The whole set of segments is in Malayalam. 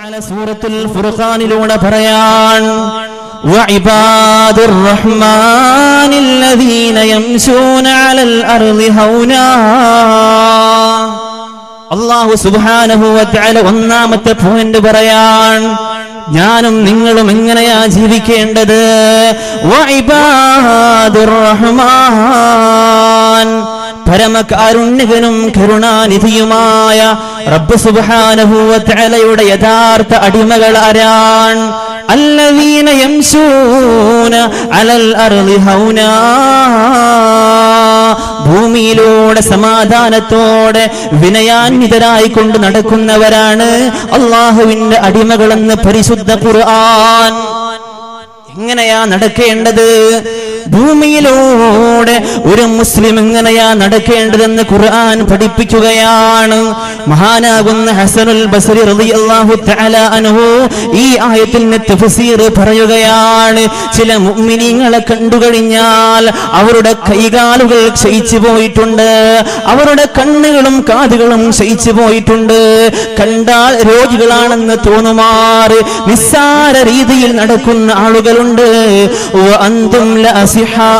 തആല സൂറത്തുൽ ഫുർഖാനിലൂടെ പറയാൻ وعباد الرحمن الذين يمشون على الأرض هونا അള്ളാഹു സുബ്ഹാനഹു വതആല ഒന്നാമത്തെ പോയിന്റ് പറയാൻ ഞാനും നിങ്ങളും എങ്ങനെയാ ജീവിക്കേണ്ടത് വഇബാദുർ റഹ്മാൻ പരമകാരുണ്യകനും കരുണാനിധിയുമായ റബ്ബ് സുബ്ഹാനഹു വതആലയുടെ യഥാർത്ഥ അടിമകൾ ആരാൻ الذين يمشون على الأرض هونا ഭൂമിയിലൂടെ സമാധാനത്തോടെ വിനയാന്വിതരായി കൊണ്ട് നടക്കുന്നവരാണ് അള്ളാഹുവിന്റെ അടിമകളെന്ന് പരിശുദ്ധ ഖുർആൻ എങ്ങനെയാ നടക്കേണ്ടത് ഭൂമിയിലൂടെ ഒരു മുസ്ലിം എങ്ങനെയാ നടക്കേണ്ടതെന്ന് ഖുർആൻ പഠിപ്പിക്കുകയാണ് മഹാനാകുന്ന ഹസനുൽ ബസരി റളിയല്ലാഹു തആല അൻഹു ഈ ആയത്തിന് തഫ്സീർ പറയുകയാണ് ചില മുഅ്മിനീങ്ങളെ കണ്ടുകഴിഞ്ഞാൽ അവരുടെ കൈകാലുകൾ ക്ഷയിച്ചു പോയിട്ടുണ്ട് അവരുടെ കണ്ണുകളും കാതുകളും ക്ഷയിച്ചു പോയിട്ടുണ്ട് കണ്ടാൽ രോഗികളാണെന്ന് തോന്നുമാറ് നിസ്സാര രീതിയിൽ നടക്കുന്ന ആളുകളുണ്ട് വഅന്തും ലഅസിഹാ.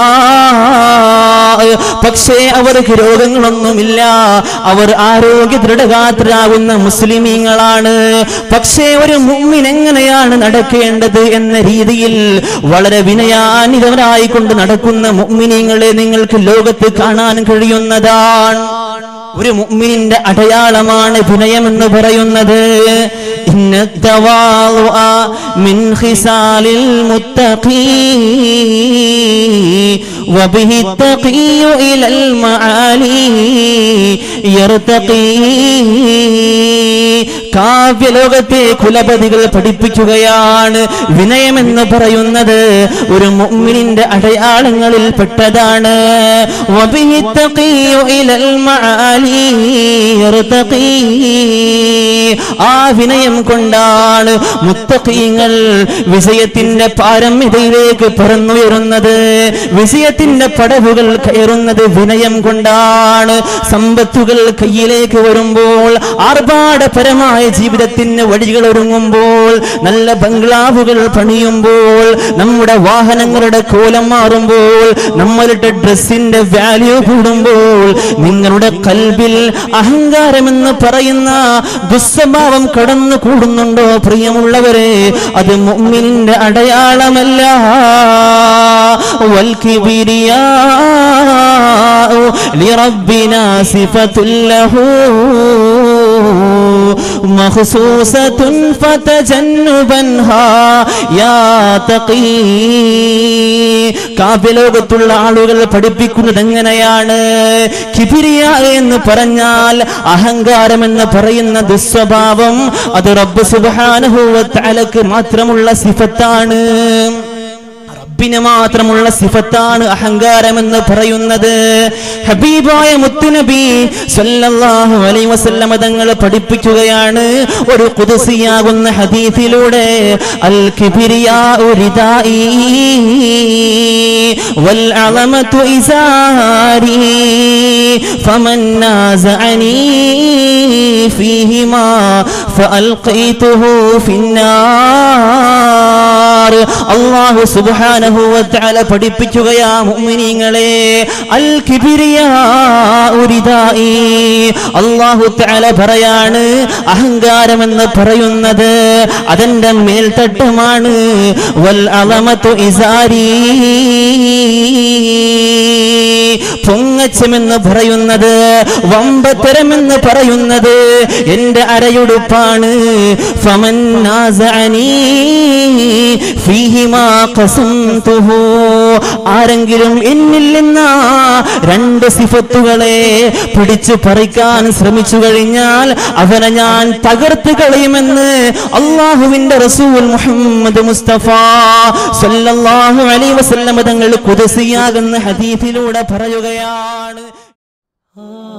പക്ഷേ അവർക്ക് രോഗങ്ങളൊന്നുമില്ല അവർ ആരോഗ്യ ദൃഢഗാത്രരാകുന്ന മുസ്ലിമീങ്ങളാണ് പക്ഷേ ഒരു മുമ്മിൻ എങ്ങനെയാണ് നടക്കേണ്ടത് എന്ന രീതിയിൽ വളരെ വിനയാനിതവരായി കൊണ്ട് നടക്കുന്ന മുമ്മിനീങ്ങളെ നിങ്ങൾക്ക് ലോകത്ത് കാണാൻ കഴിയുന്നതാണ് ഒരു മുഅ്മിനിന്റെ അടയാളമാണ് വിനയം എന്ന് പറയുന്നത് ഇന്ന തവാളുഅ മിൻ ഖിസാലിൽ മുത്തഖീ وبه التقي إلى المعالي يرتقي കാവ്യലോകത്തെ കുലപതികൾ പഠിപ്പിക്കുകയാണ് വിനയമെന്ന് പറയുന്നത് ഒരു മുഅ്മിനിന്റെ അടയാളങ്ങളിൽ പെട്ടതാണ് وبه التقي إلى المعالي يرتقي ആ വിനയം കൊണ്ടാണ് മുത്തഖീങ്ങൾ വിജയത്തിന്റെ പാരമ്യതയിലേക്ക് പറന്നുയരുന്നത് വിജയത്തിന്റെ പടവുകൾ കയറുന്നത് വിനയം കൊണ്ടാണ് സമ്പത്തുകൾ കയ്യിലേക്ക് വരുമ്പോൾ ആർഭാടപരമായ ജീവിതത്തിന് വഴികൾ ഒരുങ്ങുമ്പോൾ നല്ല ബംഗ്ലാവുകൾ പണിയുമ്പോൾ നമ്മുടെ വാഹനങ്ങളുടെ കോലം മാറുമ്പോൾ നമ്മളുടെ ഡ്രസ്സിന്റെ വാല്യൂ കൂടുമ്പോൾ നിങ്ങളുടെ കൽബിൽ അഹങ്കാരമെന്ന് പറയുന്ന ദുസ്വഭാവം കടന്നു കൂടുന്നുണ്ടോ പ്രിയമുള്ളവരെ അത് മുഅ്മിനിന്റെ അടയാളമല്ല والكبرياء لربنا صفة له مخصوصة فتجنبنها يا تقي കാവ്യലോകത്തുള്ള ആളുകൾ പഠിപ്പിക്കുന്നത് എങ്ങനെയാണ് കിബിരിയ എന്ന് പറഞ്ഞാൽ അഹങ്കാരം എന്ന് പറയുന്ന ദുസ്വഭാവം അത് റബ്ബ് സുബാനുഭവത്തലക്ക് മാത്രമുള്ള സിഫത്താണ് റബ്ബിന് മാത്രമുള്ള സിഫത്താണ് അഹങ്കാരം എന്ന് പറയുന്നത് ഹബീബായ മുത്തുനബി സല്ലല്ലാഹു അലൈഹി വസല്ലമ തങ്ങൾ പഠിപ്പിക്കുകയാണ് ഒരു ഖുദ്സിയാകുന്ന ഹദീസിലൂടെ അൽ കിബ്രിയാഉ റിദായി വൽ അളമതു ഇസാരി ഫമൻ നാസഅനി ഫീഹിമാ ഫഅൽഖൈതുഹു ഫിന്നാർ അല്ലാഹു സുബ്ഹാന സുബ്ഹാനഹു വ പഠിപ്പിക്കുകയാ മുഅ്മിനീങ്ങളെ അൽ കിബിരിയാഉരിദായി അല്ലാഹു തആല പറയാണ് അഹങ്കാരം എന്ന് പറയുന്നത് അതെന്റെ മേൽത്തട്ടമാണ് വൽ അളമതു ഇസാരി പൊങ്ങച്ചമെന്ന് പറയുന്നത് വമ്പത്തരമെന്ന് പറയുന്നത് എന്റെ അരയുടുപ്പാണ് ഫമൻ നാസഅനി ഫീഹിമാ ഖസംതുഹു ആരെങ്കിലും എന്നിൽ നിന്ന് രണ്ട് സിഫത്തുകളെ പിടിച്ചു പറിക്കാൻ ശ്രമിച്ചു കഴിഞ്ഞാൽ അവനെ ഞാൻ തകർത്ത് കളയുമെന്ന് അള്ളാഹുവിന്റെ റസൂൽ മുഹമ്മദ് മുസ്തഫ സല്ലല്ലാഹു അലൈഹി വസല്ലം തങ്ങൾ കുദസിയാകുന്ന ഹദീസിലൂടെ പറയുകയാണ്